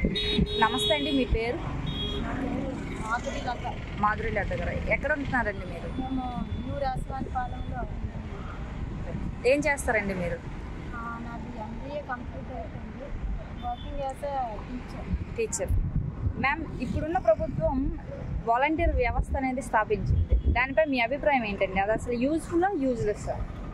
నమస్తే అండి మీ పేరు మాధురి లత మాధురి లత గారు ఎక్కడ ఉంటున్నారండి మీరు మేము న్యూ రాజవాని పాలెంలో ఏం చేస్తారండి మీరు ఆ, నాది ఎంబీఏ కంప్లీట్ అయిపోయింది working as a teacher teacher ma'am ఇప్పుడున్న ప్రభుత్వం వాలంటీర్ వ్యవస్థ అనేది స్థాపించింది దానిపై మీ అభిప్రాయం ఏంటండి అది అసలు యూజ్ఫుల్ యూజ్లెస్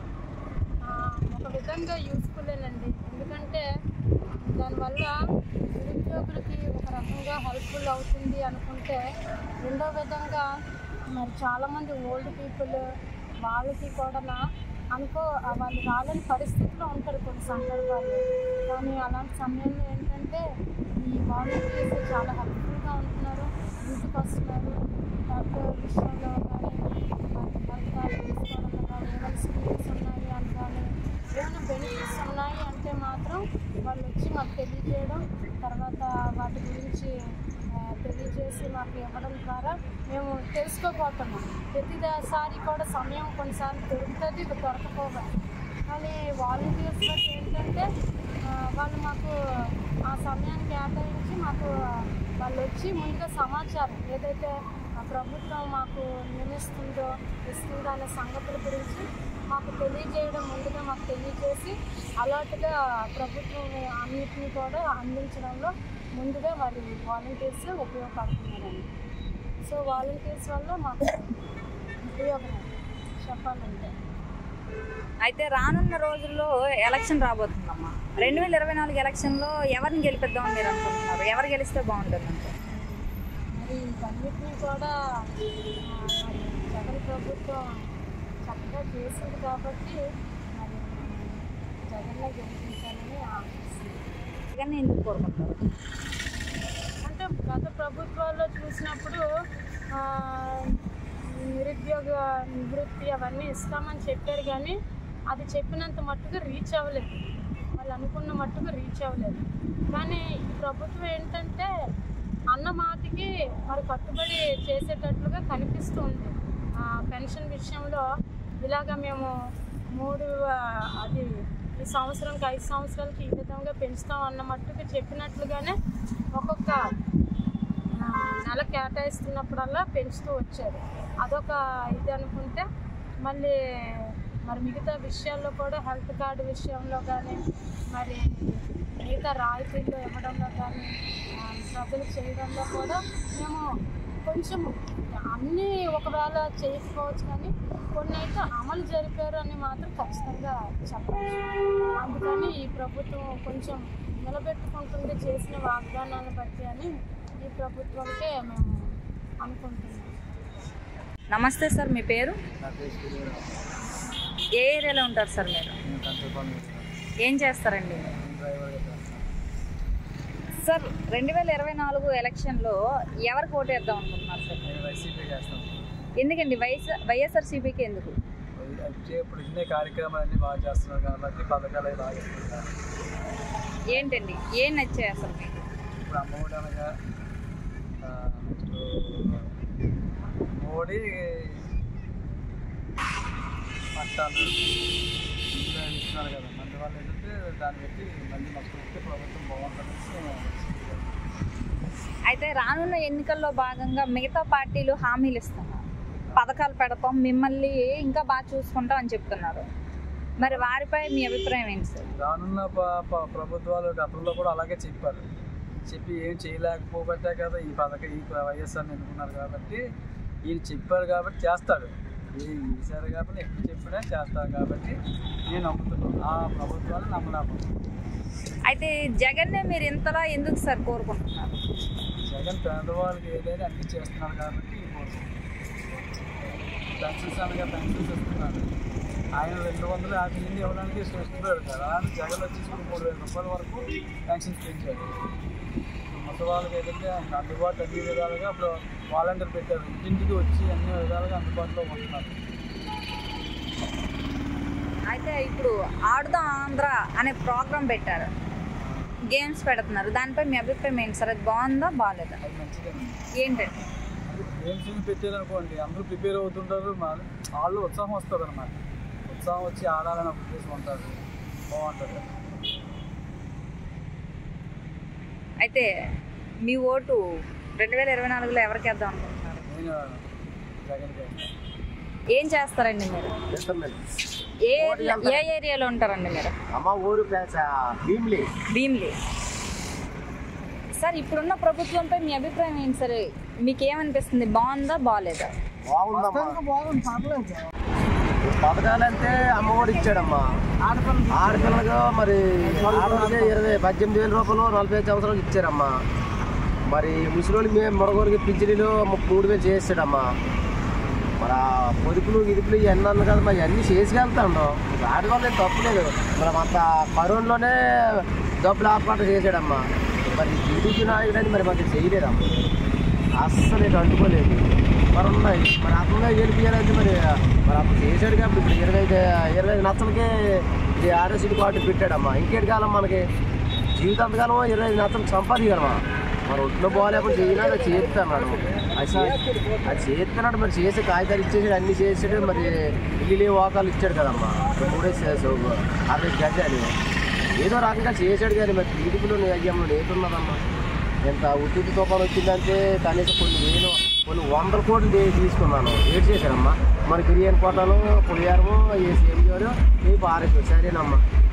ఒక విధంగా యూస్ఫుల్లేనండి ఎందుకంటే దానివల్ల నిరుద్యోగులకి ఒక రకంగా హెల్ప్ఫుల్ అవుతుంది అనుకుంటే రెండో విధంగా మరి చాలామంది ఓల్డ్ పీపుల్ వాళ్ళకి కూడా అనుకో ఆ వాళ్ళు రాలేని పరిస్థితిలో ఉంటారు కొన్ని సందర్భాల్లో కానీ అలాంటి సమయంలో ఏంటంటే ఈ వాలంటీర్స్ చాలా హెల్ప్ఫుల్గా ఉంటున్నారు ఇంటికి వస్తున్నారు డాక్టర్ విషయంలో కానీ మరి హెల్త్ కార్డు తీసుకోవడంలో కానీ ఏమైనా స్కీమ్స్ ఉన్నాయి అని కానీ ఏమైనా బెనిఫిట్స్ ఉన్నాయి అంటే మాత్రం వాళ్ళు వచ్చి మాకు తెలియజేయడం తర్వాత వాటి గురించి ఆ, తెలియజేసి మాకు ఇవ్వడం ద్వారా మేము తెలుసుకోబోతున్నాం ప్రతిసారి కూడా సమయం కొన్నిసార్లు దొరుకుతుంది దొరకపోవచ్చు కానీ వాలంటీర్స్ బట్టి ఏంటంటే ఆ, వాళ్ళు మాకు ఆ సమయాన్ని కేటాయించి మాకు వాళ్ళు వచ్చి ముందుగా సమాచారం ఏదైతే ఆ ప్రభుత్వం మాకు నియమిస్తుందో ఇస్తుందో అనే సంగతుల గురించి మాకు తెలియజేయడం ముందుగా మాకు తెలియజేసి అలర్ట్గా ప్రభుత్వం అన్నిటిని కూడా అందించడంలో ముందుగా మరి వాలంటీర్స్ ఉపయోగపడుతున్నారండి సో వాలంటీర్స్ వల్ల మాకు ఉపయోగం చెప్పాలంటే అయితే రానున్న రోజుల్లో ఎలక్షన్ రాబోతుందమ్మా రెండు వేల ఇరవై నాలుగు ఎలక్షన్లో ఎవరిని గెలిపిద్దామని మీరు అనుకుంటున్నారు ఎవరు గెలిస్తే బాగుంటుంది అంటే మరి ఇవన్నిటినీ కూడా ఆ, మరి జగన్ ప్రభుత్వం చక్కగా చేసింది కాబట్టి మరి జగన్నే గెలిపించాలని ఆశిస్తుంది జగన్ ఎందుకు కోరుకుంటారు అంటే గత ప్రభుత్వాల్లో చూసినప్పుడు ఆ, నిరుద్యోగ నివృత్తి అవన్నీ ఇస్తామని చెప్పారు కానీ అది చెప్పినంత మట్టుకు రీచ్ అవ్వలేదు వాళ్ళు అనుకున్న మట్టుకు రీచ్ అవ్వలేదు కానీ ఈ ప్రభుత్వం ఏంటంటే అన్న మాటకి మరి కట్టుబడి చేసేటట్లుగా కనిపిస్తుంది ఆ, పెన్షన్ విషయంలో ఇలాగ మేము మూడు ఆ, అది ఈ సంవత్సరానికి ఐదు సంవత్సరాలకి ఈ విధంగా పెంచుతాం అన్న మట్టుకు చెప్పినట్లుగానే ఒక్కొక్క ఆ, నెల కేటాయిస్తున్నప్పుడల్లా పెంచుతూ వచ్చారు అదొక ఇది అనుకుంటే మళ్ళీ మరి మిగతా విషయాల్లో కూడా హెల్త్ కార్డు విషయంలో కానీ మరి మిగతా రాయితీలు ఇవ్వడంలో కానీ ఆ, ప్రజలకు చేయడంలో కూడా మేము కొంచెం అన్నీ ఒకవేళ చేయకపోవచ్చు కానీ కొన్ని అయితే అమలు జరిపారు అని మాత్రం ఖచ్చితంగా చెప్పచ్చు అందుకని ఈ ప్రభుత్వం కొంచెం నిలబెట్టుకుంటుంది చేసిన వాగ్దానాలను బట్టి అని ఈ ప్రభుత్వంకే మేము అనుకుంటున్నాం నమస్తే సార్ మీ పేరు నా పేరు సూర్యరావు. ఏ ఏరియాలో ఉంటారు సార్ మీరు నేను కంచపాలెం వెళ్తాను. ఏం చేస్తారండి నేను డ్రైవర్గా చేస్తాను. సార్ రెండు వేల ఇరవై నాలుగు ఎలక్షన్లో ఎవరికి ఓటేద్దాం అనుకుంటున్నారు సార్ నేను వైసీపీ చేస్తాను ఎందుకండి వైఎస్ వైఎస్ఆర్సీపీకి ఎందుకు వచ్చే ఇప్పుడు ఇన్ని కార్యక్రమాలన్నీ బాగా చేస్తున్నారు కాబట్టి పథకాలు అవి బాగా ఇస్తున్నారు ఏంటండి ఏం నచ్చాయి అసలు మీకు ఇప్పుడు అమ్మఒడి అనగా ఆ, నెక్స్ట్ మోడీ పట్టాలు ఇందులో ఇస్తున్నారు కదా అందువల్ల ఏంటంటే దాన్ని బట్టి మళ్ళీ మాకు వస్తే ప్రభుత్వం బాగుంటుందని నేను అయితే రానున్న ఎన్నికల్లో భాగంగా మిగతా పార్టీలు హామీలు ఇస్తున్నారు పథకాలు పెడతాం మిమ్మల్ని ఇంకా బాగా చూసుకుంటాం అని చెప్తున్నారు మరి వారిపై మీ అభిప్రాయం ఏంటి సార్ రానున్న ప- ప- ప్రభుత్వాలు గతంలో కూడా అలాగే చెప్పారు చెప్పి ఏం చేయలేకపోబట్టే కదా ఈ పథకం ఈ వైఎస్ఆర్ ఎన్నుకున్నారు కాబట్టి ఈయన చెప్పారు కాబట్టి చేస్తాడు ఏం చేశారు కాబట్టి ఎప్పుడు చెప్పినా చేస్తారు కాబట్టి నేను నమ్ముతున్నాను ఆ ప్రభుత్వాన్ని నమ్మలేము అయితే జగన్నే మీరు ఇంతలా ఎందుకు సార్ కోరుకుంటున్నారు జగన్ పేదవాళ్ళకి ఏదైనా అన్ని చేస్తున్నారు కాబట్టి ఈ కోసం పెన్షన్స్ అనగా పెన్షన్స్ ఇస్తున్నారు ఆయన రెండు వందలు యాభై ఎనిమిది ఇవ్వడానికి చూస్తున్నారు కదా ఆయన జగన్ వచ్చేసి ఒక మూడు వేల రూపాయల వరకు పెన్షన్స్ పెంచారు మొత్తం వాళ్ళకి ఏదైతే ఆయనకు అందుబాటులో అన్ని విధాలుగా ఇప్పుడు వాలంటీర్ పెట్టారు ఇంటింటికి వచ్చి అన్ని విధాలుగా అందుబాటులో ఉంటున్నారు అయితే ఇప్పుడు ఆడుదాం ఆంధ్ర అనే ప్రోగ్రాం పెట్టారు గేమ్స్ పెడుతున్నారు దానిపై మీ అభిప్రాయం ఏంటి సార్ అది బాగుందా బాగాలేదా అది మంచిదే ఏంటండి గేమ్స్ పెట్టారనుకోండి అందరూ ప్రిపేర్ అవుతుంటారు మా- వాళ్ళు ఉత్సాహం వస్తుంది అనమాట ఉత్సాహం వచ్చి ఆడాలని ఒక ఉద్దేశం ఉంటుంది బాగుంటుంది అయితే మీ ఓటు రెండు వేల ఇరవై నాలుగులో ఎవరికి వేద్దాం అనుకుంటున్నారు నేను జగన్ గారు ఏం చేస్తారండి మీరు ఏ ఏ ఏరియాలో ఉంటారండి మీరు అమ్మ ఊరు భీమిలి భీమ్లీ సార్ ఇప్పుడున్న ప్రభుత్వంపై మీ అభిప్రాయం ఏంటి సార్ మీకు ఏమనిపిస్తుంది బాగుందా బాగాలేదా బాగుందమ్మా పథకాలంటే అమ్మఒడి ఇచ్చాడమ్మా ఆడపిల్లలకు మరి ఆడపిల్లకి ఇరవై పద్దెనిమిది వేల రూపాయలు నలభై ఐదు సంవత్సరాలు ఇచ్చారమ్మా మరి ముసలి మేము మరొకరికి పింఛనీలు మూడు వేలు చేసాడమ్మా మరి ఆ పొదుపులు గిదుపులు ఇవన్నీ అన్న కదా మరి అన్నీ చేసుకెళ్తాడు వాటి వల్ల ఏం తప్పులేదు మరి అంత కరోనాలోనే డబ్బులు ఆపాటు చేశాడమ్మా మరి టీడీపీ నాయకుడని మరి మాకు చేయలేదమ్మా అస్సలు ఇటు అంటుకోలేదు మరి ఉన్నాయి మరి అతనే గెలిపించాలంటే మరి మరి అప్పుడు చేశాడు కాబట్టి ఇప్పుడు ఇరవై ఐదు ఇరవై ఐదు నచ్చలకే ఇది ఆర్ఎస్సీ కార్డు పెట్టాడమ్మా ఇంకేటి కాలం మనకి జీవితాంతకాలం ఇరవై ఐదు నచ్చలు సంపాదించగలమా మరి ఒంట్లో బాగాలేకుండా చేయలేదు అది చేస్తున్నాడు అది చే- అది చేస్తున్నాడు మరి చేసి కాగితాలు ఇచ్చేసాడు అన్ని చేసాడు మరి ఇల్లు వాకాలు ఇచ్చాడు కదమ్మా మూడే అరవై గజాలు ఏదో రకంగా చేశాడు కానీ మరి టీడీపీలో అయ్యమ్మ నేతున్నదమ్మా ఎంత ఉద్యోగ తుఫాను వచ్చిందంటే కనీసం కొన్ని వేలు కొన్ని వందల కోట్లు తీ- తీసుకున్నాను ఏడు చేశారమ్మా మరి బిర్యానీ కోటలు పులిహారము వేసి ఏం చేయరు రేపు ఆరేసి సరేనమ్మా